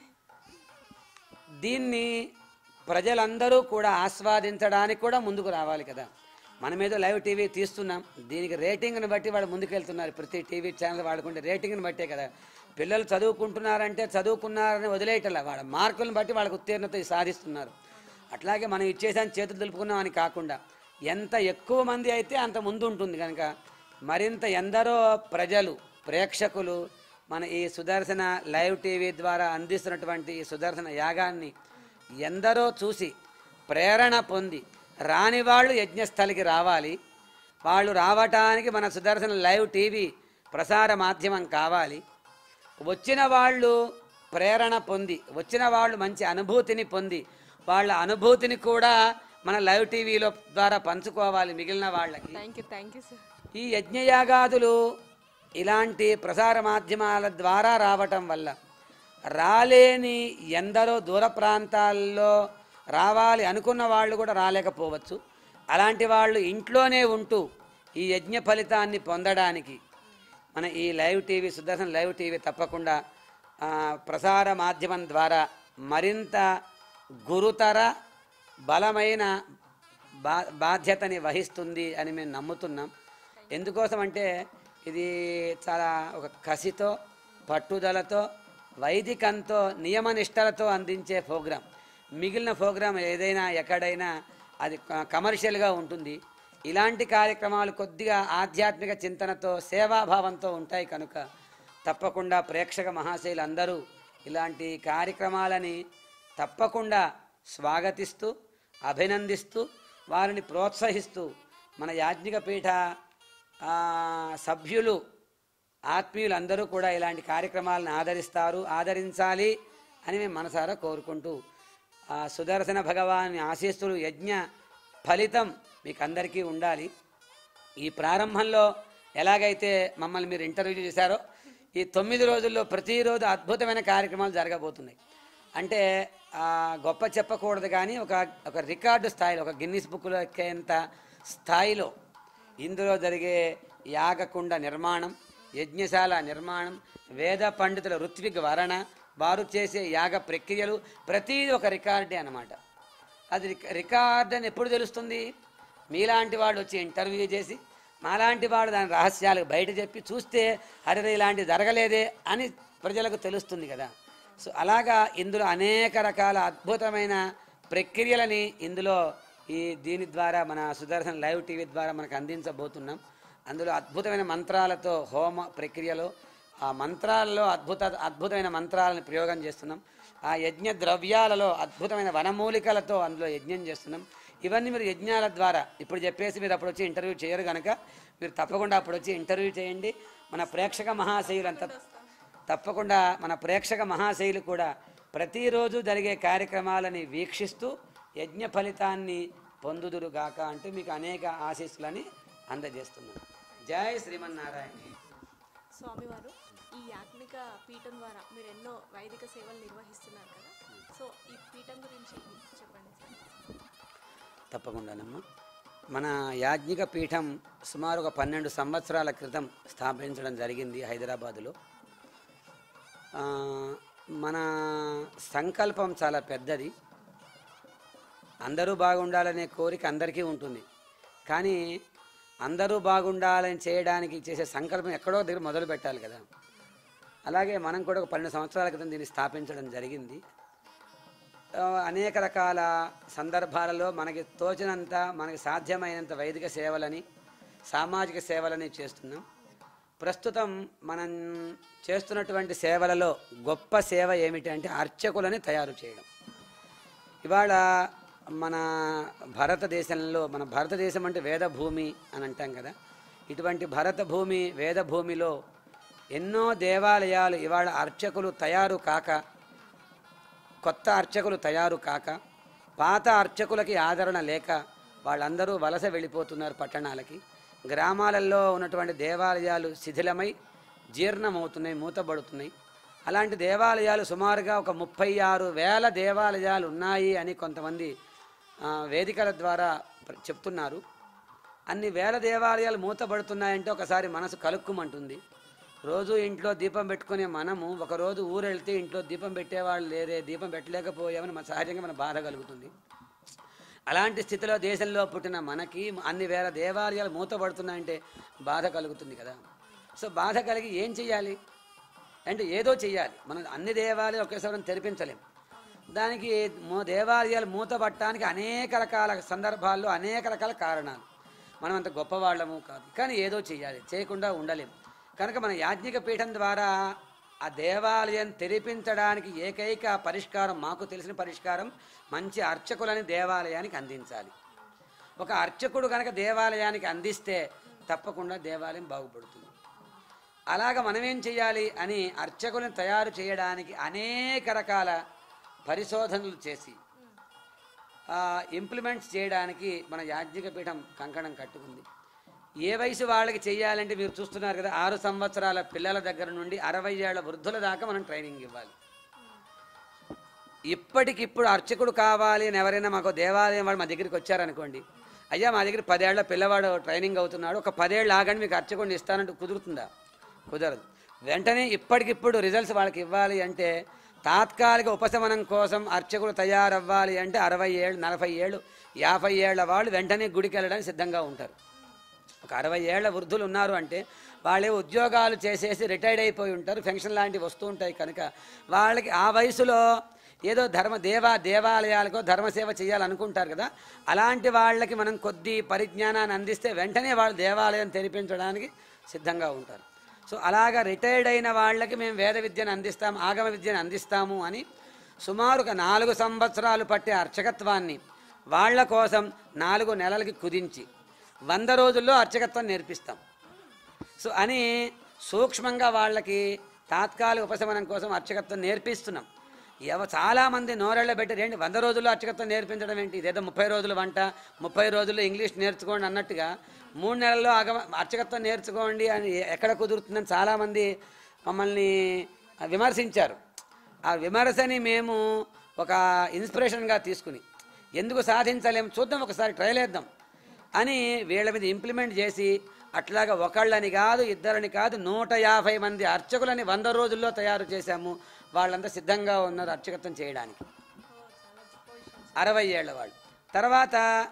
దీన్ని ప్రజలందరూ కూడా ఆస్వాదించడానికి కూడా ముందుకు రావాలి కదా మనం ఏదో లైవ్ టీవీ తీస్తున్నాం దీనికి రేటింగ్ని బట్టి వాళ్ళు ముందుకెళ్తున్నారు ప్రతి టీవీ ఛానల్ వాడుకుంటే రేటింగ్ని బట్టే కదా పిల్లలు చదువుకుంటున్నారంటే చదువుకున్నారని వదిలేయటలా వాళ్ళ మార్కులను బట్టి వాళ్ళకి ఉత్తీర్ణత సాధిస్తున్నారు అట్లాగే మనం ఇచ్చేసాన్ని చేతులు దులుపుకున్నాం అని కాకుండా ఎంత ఎక్కువ మంది అయితే అంత ముందు ఉంటుంది కనుక మరింత ఎందరో ప్రజలు ప్రేక్షకులు మన ఈ సుదర్శన లైవ్ టీవీ ద్వారా అందిస్తున్నటువంటి ఈ సుదర్శన యాగాన్ని ఎందరో చూసి ప్రేరణ పొంది రాని వాళ్ళు యజ్ఞస్థలికి రావాలి వాళ్ళు రావటానికి మన సుదర్శన లైవ్ టీవీ ప్రసార మాధ్యమం కావాలి వచ్చిన వాళ్ళు ప్రేరణ పొంది వచ్చిన వాళ్ళు మంచి అనుభూతిని పొంది వాళ్ళ అనుభూతిని కూడా మన లైవ్ టీవీలో ద్వారా పంచుకోవాలి మిగిలిన వాళ్ళకి thank you thank you sir ఈ యజ్ఞయాగాదులు ఇలాంటి ప్రసార మాధ్యమాల ద్వారా రావటం వల్ల రాలేని ఎందరో దూర ప్రాంతాల్లో రావాలి అనుకున్న వాళ్ళు కూడా రాలేకపోవచ్చు అలాంటి వాళ్ళు ఇంట్లోనే ఉంటూ ఈ యజ్ఞ ఫలితాన్ని పొందడానికి మన ఈ live TV Sudarshan live TV తప్పకుండా ఆ, ప్రసార మాధ్యమం ద్వారా మరింత గురుతర బలమైన బా బాధ్యతని వహిస్తుంది అని మేము నమ్ముతున్నాం ఎందుకోసం అంటే ఇది చాలా ఒక కసితో పట్టుదలతో వైదికంతో నియమనిష్టలతో అందించే ప్రోగ్రాం మిగిలిన ప్రోగ్రాం ఏదైనా ఎక్కడైనా అది క- కమర్షియల్గా ఉంటుంది ఇలాంటి కార్యక్రమాలు కొద్దిగా ఆధ్యాత్మిక చింతనతో సేవాభావంతో ఉంటాయి కనుక తప్పకుండా ప్రేక్షక మహాశైలు అందరూ ఇలాంటి కార్యక్రమాలని తప్పకుండా స్వాగతిస్తూ అభినందిస్తూ వారిని ప్రోత్సహిస్తూ మన యాజ్ఞిక పీఠ ఆ, సభ్యులు ఆత్మీయులు అందరూ కూడా ఇలాంటి కార్యక్రమాలను ఆదరిస్తారు ఆదరించాలి అని మేము మనసారా కోరుకుంటూ ఆ సుదర్శన భగవాని ఆశీస్సులు యజ్ఞ ఫలితం మీకు అందరికీ ఉండాలి ఈ ప్రారంభంలో ఎలాగైతే మమ్మల్ని మీరు ఇంటర్వ్యూ చేశారో ఈ తొమ్మిది రోజుల్లో ప్రతిరోజు అద్భుతమైన కార్యక్రమాలు జరగబోతున్నాయి అంటే ఆ, గొప్ప చెప్పకూడదు కానీ ఒక ఒక రికార్డు స్థాయిలో ఒక గిన్నిస్ బుక్లో ఎక్కేంత స్థాయిలో ఇందులో జరిగే యాగకుండ నిర్మాణం యజ్ఞశాల నిర్మాణం వేద పండితుల ఋత్విక్ వరణ వారు చేసే యాగ ప్రక్రియలు ప్రతిదీ ఒక రికార్డే అన్నమాట అది రిక- రికార్డ్ అని ఎప్పుడు తెలుస్తుంది మీలాంటి వాడు వచ్చి ఇంటర్వ్యూ చేసి మాలాంటి వాడు దాని రహస్యాలు బయట చెప్పి చూస్తే అరే ఇలాంటి జరగలేదే అని ప్రజలకు తెలుస్తుంది కదా సో అలాగా ఇందులో అనేక రకాల అద్భుతమైన ప్రక్రియలని ఇందులో ఈ దీని ద్వారా మన సుదర్శన్ లైవ్ టీవీ ద్వారా మనకు అందించబోతున్నాం అందులో అద్భుతమైన మంత్రాలతో హోమ ప్రక్రియలో ఆ మంత్రాలలో అద్భుత అద్భుతమైన మంత్రాలను ప్రయోగం చేస్తున్నాం ఆ యజ్ఞ ద్రవ్యాలలో అద్భుతమైన వనమూలికలతో అందులో యజ్ఞం చేస్తున్నాం ఇవన్నీ మీరు యజ్ఞాల ద్వారా ఇప్పుడు చెప్పేసి మీరు అప్పుడు వచ్చి ఇంటర్వ్యూ చేయరు కనుక మీరు తప్పకుండా అప్పుడు వచ్చి ఇంటర్వ్యూ చేయండి మన ప్రేక్షక మహాశయులంతా తప్పకుండా మన ప్రేక్షక మహాశైలు కూడా ప్రతిరోజు జరిగే కార్యక్రమాలని వీక్షిస్తూ యజ్ఞ ఫలితాన్ని పొందుదురుగాక అంటూ మీకు అనేక ఆశీస్సులని అందజేస్తున్నాను జై శ్రీమన్నారాయణ స్వామివారు ఈ యాజ్ఞిక పీఠం ద్వారా మీరు ఎన్నో వైదిక సేవలు నిర్వహిస్తున్నారు కదా సో ఈ పీఠం గురించి చెప్పండి సార్ తప్పకుండానమ్మా మన యాజ్ఞిక పీఠం సుమారు ఒక పన్నెండు సంవత్సరాల క్రితం స్థాపించడం జరిగింది హైదరాబాదులో ఆ, మన సంకల్పం చాలా పెద్దది అందరూ బాగుండాలనే కోరిక అందరికీ ఉంటుంది కానీ అందరూ బాగుండాలని చేయడానికి చేసే సంకల్పం ఎక్కడో దగ్గర మొదలు పెట్టాలి కదా అలాగే మనం కూడా ఒక పన్నెండు సంవత్సరాల క్రితం దీన్ని స్థాపించడం జరిగింది ఆ, అనేక రకాల సందర్భాలలో మనకి తోచినంత మనకి సాధ్యమైనంత వైదిక సేవలని సామాజిక సేవలని చేస్తున్నాం ప్రస్తుతం మనం చేస్తున్నటువంటి సేవలలో గొప్ప సేవ ఏమిటి అంటే అర్చకులని తయారు చేయడం ఇవాళ మన భారతదేశంలో మన భారతదేశం అంటే వేద భూమి అని అంటాం కదా ఇటువంటి భరత భూమి వేద భూమిలో ఎన్నో దేవాలయాలు ఇవాళ అర్చకులు తయారు కాక కొత్త అర్చకులు తయారు కాక పాత అర్చకులకి ఆదరణ లేక వాళ్ళందరూ వలస వెళ్ళిపోతున్నారు పట్టణాలకి గ్రామాలలో ఉన్నటువంటి దేవాలయాలు శిథిలమై జీర్ణమవుతున్నాయి మూతబడుతున్నాయి అలాంటి దేవాలయాలు సుమారుగా ఒక ముప్పై ఆరు వేల దేవాలయాలు ఉన్నాయి అని కొంతమంది ఆ, వేదికల ద్వారా ప్ర- చెప్తున్నారు అన్ని వేల దేవాలయాలు మూతబడుతున్నాయంటే ఒకసారి మనసు కలుక్కుమంటుంది రోజు ఇంట్లో దీపం పెట్టుకునే మనము ఒకరోజు ఊరెళ్తే ఇంట్లో దీపం పెట్టేవాళ్ళు లేరే దీపం పెట్టలేకపోయామని మన సహజంగా మన బాధ కలుగుతుంది అలాంటి స్థితిలో దేశంలో పుట్టిన మనకి అన్ని వేల దేవాలయాలు మూతపడుతున్నాయంటే బాధ కలుగుతుంది కదా సో బాధ కలిగి ఏం చెయ్యాలి అంటే ఏదో చెయ్యాలి మనం అన్ని దేవాలయాలు ఒకేసారి తెరిపించలేం దానికి మూ దేవాలయాలు మూతపట్టడానికి అనేక రకాల సందర్భాల్లో అనేక రకాల కారణాలు మనం అంత గొప్పవాళ్ళము కాదు కానీ ఏదో చెయ్యాలి చేయకుండా ఉండలేం కనుక మన యాజ్ఞిక పీఠం ద్వారా ఆ దేవాలయం తెరిపించడానికి ఏకైక పరిష్కారం మాకు తెలిసిన పరిష్కారం మంచి అర్చకులని దేవాలయానికి అందించాలి ఒక అర్చకుడు కనుక దేవాలయానికి అందిస్తే తప్పకుండా దేవాలయం బాగుపడుతుంది అలాగ మనమేం చేయాలి అని అర్చకులను తయారు చేయడానికి అనేక రకాల పరిశోధనలు చేసి ఇంప్లిమెంట్స్ చేయడానికి మన యాజ్ఞిక పీఠం కంకణం కట్టుకుంది ఏ వయసు వాళ్ళకి చేయాలంటే మీరు చూస్తున్నారు కదా ఆరు సంవత్సరాల పిల్లల దగ్గర నుండి అరవై ఏళ్ల వృద్ధుల దాకా మనం ట్రైనింగ్ ఇవ్వాలి ఇప్పటికిప్పుడు అర్చకుడు కావాలి అని ఎవరైనా మాకు దేవాలయం వాళ్ళు మా దగ్గరికి వచ్చారనుకోండి అయ్యా మా దగ్గర పదేళ్ల పిల్లవాడు ట్రైనింగ్ అవుతున్నాడు ఒక పదేళ్ళు ఆగండి మీకు అర్చకుడిని ఇస్తానంటే కుదురుతుందా కుదరదు వెంటనే ఇప్పటికిప్పుడు రిజల్ట్స్ వాళ్ళకి ఇవ్వాలి అంటే తాత్కాలిక ఉపశమనం కోసం అర్చకులు తయారవ్వాలి అంటే అరవై ఏళ్ళు నలభై ఏళ్ళు యాభై ఏళ్ల వాళ్ళు వెంటనే గుడికి వెళ్ళడానికి సిద్ధంగా ఉంటారు ఒక అరవై ఏళ్ల వృద్ధులు ఉన్నారు అంటే వాళ్ళే ఉద్యోగాలు చేసేసి రిటైర్డ్ అయిపోయి ఉంటారు పెన్షన్ లాంటివి వస్తూ ఉంటాయి కనుక వాళ్ళకి ఆ వయసులో ఏదో ధర్మ దేవా దేవాలయాలకో ధర్మసేవ చేయాలనుకుంటారు కదా అలాంటి వాళ్ళకి మనం కొద్ది పరిజ్ఞానాన్ని అందిస్తే వెంటనే వాళ్ళు దేవాలయం తెరిపించడానికి సిద్ధంగా ఉంటారు సో అలాగా రిటైర్డ్ అయిన వాళ్ళకి మేము వేద విద్యను అందిస్తాము ఆగమ విద్యను అందిస్తాము అని సుమారు ఒక నాలుగు సంవత్సరాలు పట్టే అర్చకత్వాన్ని వాళ్ళ కోసం నాలుగు నెలలకి కుదించి వంద రోజుల్లో అర్చకత్వం నేర్పిస్తాం సో అని సూక్ష్మంగా వాళ్ళకి తాత్కాలిక ఉపశమనం కోసం అర్చకత్వం నేర్పిస్తున్నాం ఎవ చాలామంది నోరెళ్ళ పెట్టి రండి వంద రోజుల్లో అర్చకత్వం నేర్పించడం ఏంటి ఇదేదో ముప్పై రోజులు వంట ముప్పై రోజుల్లో ఇంగ్లీష్ నేర్చుకోండి అన్నట్టుగా మూడు నెలల్లో ఆగమ అర్చకత్వం నేర్చుకోండి అని ఎక్కడ కుదురుతుందని చాలామంది మమ్మల్ని విమర్శించారు ఆ విమర్శని మేము ఒక ఇన్స్పిరేషన్గా తీసుకుని ఎందుకు సాధించలేము చూద్దాం ఒకసారి ట్రైల్ వేద్దాం అని వీళ్ళ మీద ఇంప్లిమెంట్ చేసి అట్లాగా ఒకళ్ళని కాదు ఇద్దరిని కాదు నూట యాభై మంది అర్చకులని వంద రోజుల్లో తయారు చేశాము వాళ్ళంతా సిద్ధంగా ఉన్నారు అర్చకత్వం చేయడానికి అరవై ఏళ్ళ వాళ్ళు తర్వాత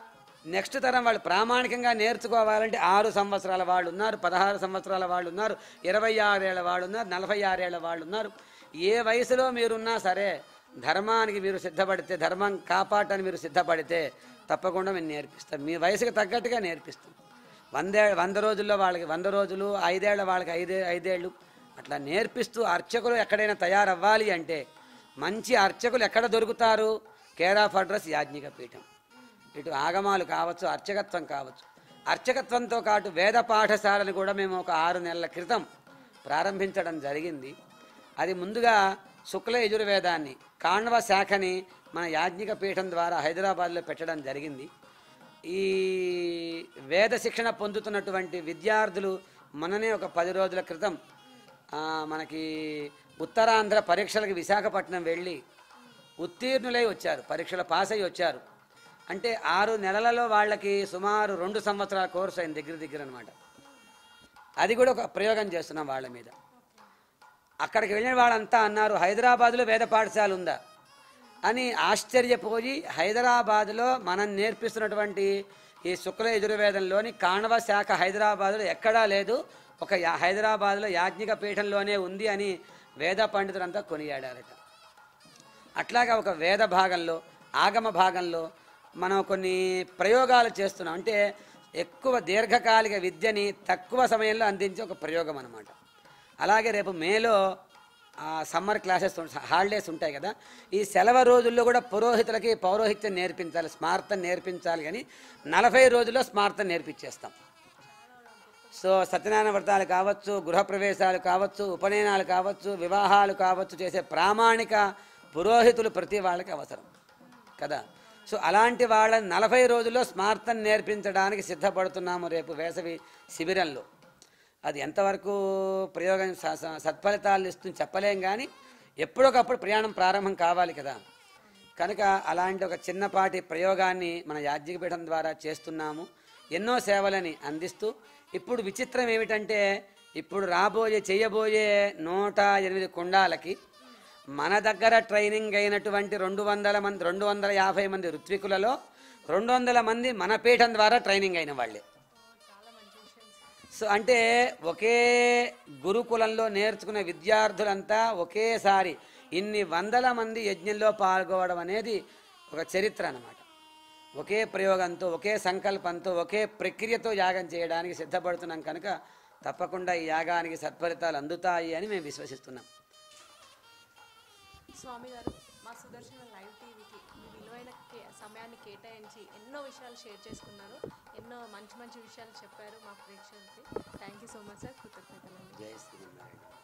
నెక్స్ట్ తరం వాళ్ళు ప్రామాణికంగా నేర్చుకోవాలంటే ఆరు సంవత్సరాల వాళ్ళు ఉన్నారు పదహారు సంవత్సరాల వాళ్ళు ఉన్నారు ఇరవై ఆరేళ్ల వాళ్ళు ఉన్నారు నలభై ఆరేళ్ల వాళ్ళు ఉన్నారు ఏ వయసులో మీరున్నా సరే ధర్మానికి మీరు సిద్ధపడితే ధర్మం కాపాడటానికి మీరు సిద్ధపడితే తప్పకుండా మేము నేర్పిస్తాం మీ వయసుకు తగ్గట్టుగా నేర్పిస్తాం వందే వంద రోజుల్లో వాళ్ళకి వంద రోజులు ఐదేళ్ల వాళ్ళకి ఐదే ఐదేళ్ళు అట్లా నేర్పిస్తూ అర్చకులు ఎక్కడైనా తయారవ్వాలి అంటే మంచి అర్చకులు ఎక్కడ దొరుకుతారు కేర్ ఆఫ్ అడ్రస్ యాజ్ఞిక పీఠం ఇటు ఆగమాలు కావచ్చు అర్చకత్వం కావచ్చు అర్చకత్వంతో పాటు వేద పాఠశాలను కూడా మేము ఒక ఆరు నెలల క్రితం ప్రారంభించడం జరిగింది అది ముందుగా శుక్ల యజుర్వేదాన్ని కాణ్వ శాఖని మన యాజ్ఞిక పీఠం ద్వారా హైదరాబాద్లో పెట్టడం జరిగింది ఈ వేద శిక్షణ పొందుతున్నటువంటి విద్యార్థులు మొన్ననే ఒక పది రోజుల క్రితం ఆ, మనకి ఉత్తరాంధ్ర పరీక్షలకు విశాఖపట్నం వెళ్ళి ఉత్తీర్ణులై వచ్చారు పరీక్షలు పాస్ అయ్యి వచ్చారు అంటే ఆరు నెలలలో వాళ్ళకి సుమారు రెండు సంవత్సరాల కోర్సు అయింది దగ్గర దగ్గర అనమాట అది కూడా ఒక ప్రయోగం చేస్తున్నాం వాళ్ళ మీద అక్కడికి వెళ్ళిన వాళ్ళంతా అన్నారు హైదరాబాద్లో వేద పాఠశాల ఉందా అని ఆశ్చర్యపోయి హైదరాబాద్లో మనం నేర్పిస్తున్నటువంటి ఈ శుక్ల యజుర్వేదంలోని కాణవ శాఖ హైదరాబాద్లో ఎక్కడా లేదు ఒక యా- హైదరాబాద్లో యాజ్ఞిక పీఠంలోనే ఉంది అని వేద పండితులంతా కొనియాడారట అట్లాగా ఒక వేద భాగంలో ఆగమ భాగంలో మనం కొన్ని ప్రయోగాలు చేస్తున్నాం అంటే ఎక్కువ దీర్ఘకాలిక విద్యని తక్కువ సమయంలో అందించే ఒక ప్రయోగం అనమాట అలాగే రేపు మేలో ఆ సమ్మర్ క్లాసెస్ హాలిడేస్ ఉంటాయి కదా ఈ సెలవు రోజుల్లో కూడా పురోహితులకి పౌరోహిత్యం నేర్పించాలి స్మార్తం నేర్పించాలి కానీ నలభై రోజుల్లో స్మార్తం నేర్పించేస్తాం సో సత్యనారాయణ వ్రతాలు కావచ్చు గృహప్రవేశాలు కావచ్చు ఉపనయనాలు కావచ్చు వివాహాలు కావచ్చు చేసే ప్రామాణిక పురోహితులు ప్రతి వాళ్ళకి అవసరం కదా సో అలాంటి వాళ్ళని నలభై రోజుల్లో స్మార్తం నేర్పించడానికి సిద్ధపడుతున్నాము రేపు వేసవి శిబిరంలో అది ఎంతవరకు ప్రయోగం స- స- సత్ఫలితాలు ఇస్తుంది చెప్పలేం కానీ ఎప్పుడొకప్పుడు ప్రయాణం ప్రారంభం కావాలి కదా కనుక అలాంటి ఒక చిన్నపాటి ప్రయోగాన్ని మన యాజ్ఞికపీఠం ద్వారా చేస్తున్నాము ఎన్నో సేవలని అందిస్తూ ఇప్పుడు విచిత్రం ఏమిటంటే ఇప్పుడు రాబోయే చేయబోయే నూట ఎనిమిది కుండాలకి మన దగ్గర ట్రైనింగ్ అయినటువంటి రెండు వందల మంది రెండు వందల యాభై మంది ఋత్వికులలో రెండు వందల మంది మన పీఠం ద్వారా ట్రైనింగ్ అయిన వాళ్ళే సో అంటే ఒకే గురుకులంలో నేర్చుకునే విద్యార్థులంతా ఒకేసారి ఇన్ని వందల మంది యజ్ఞంలో పాల్గొవడం అనేది ఒక చరిత్ర అన్నమాట ఒకే ప్రయోగంతో ఒకే సంకల్పంతో ఒకే ప్రక్రియతో యాగం చేయడానికి సిద్ధపడుతున్నాం కనుక తప్పకుండా ఈ యాగానికి సత్ఫలితాలు అందుతాయి అని మేము విశ్వసిస్తున్నాం స్వామి గారు మా సుదర్శన లైవ్ టీవీకి మీ విలువైన కే- సమయాన్ని కేటాయించి ఎన్నో విషయాలు షేర్ చేసుకున్నారు ఎన్నో మంచి మంచి విషయాలు చెప్పారు మా ప్రేక్షకులకి thank you so much sir కృతజ్ఞతలు జై శ్రీమన్నారాయణ